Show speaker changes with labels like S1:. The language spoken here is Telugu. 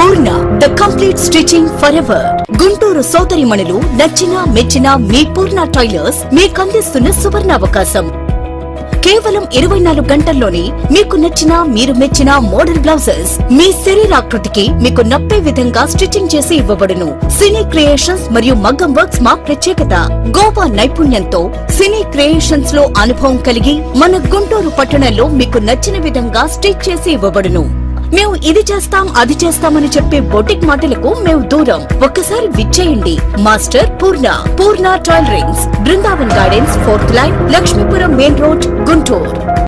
S1: Purna the complete stitching forever Guntur సోదరిమణులు నచ్చిన మెచ్చిన మీ పూర్ణ టైలర్స్ మీకు అందిస్తున్న సువర్ణ అవకాశం కేవలం ఇరవై నాలుగు గంటల్లోనే మీకు నచ్చిన మీరు మెచ్చిన మోడల్ బ్లౌజెస్ మీ శరీరాకృతికి మీకు నప్పే విధంగా స్టిచ్చింగ్ చేసి ఇవ్వబడును సినీ క్రియేషన్స్ మరియు మగ్గం వర్క్స్ మా ప్రత్యేకత గోవా నైపుణ్యంతో సినీ క్రియేషన్స్ లో అనుభవం కలిగి మన గుంటూరు పట్టణంలో మీకు నచ్చిన విధంగా స్టిచ్ చేసి ఇవ్వబడును మేము ఇది చేస్తాం అది చేస్తామని చెప్పే బొటిక్ మాటలకు మేము దూరం ఒక్కసారి విచ్చేయండి master Purna Purna tailorings Brindavan gardens fourth line Lakshmipuram main road Guntur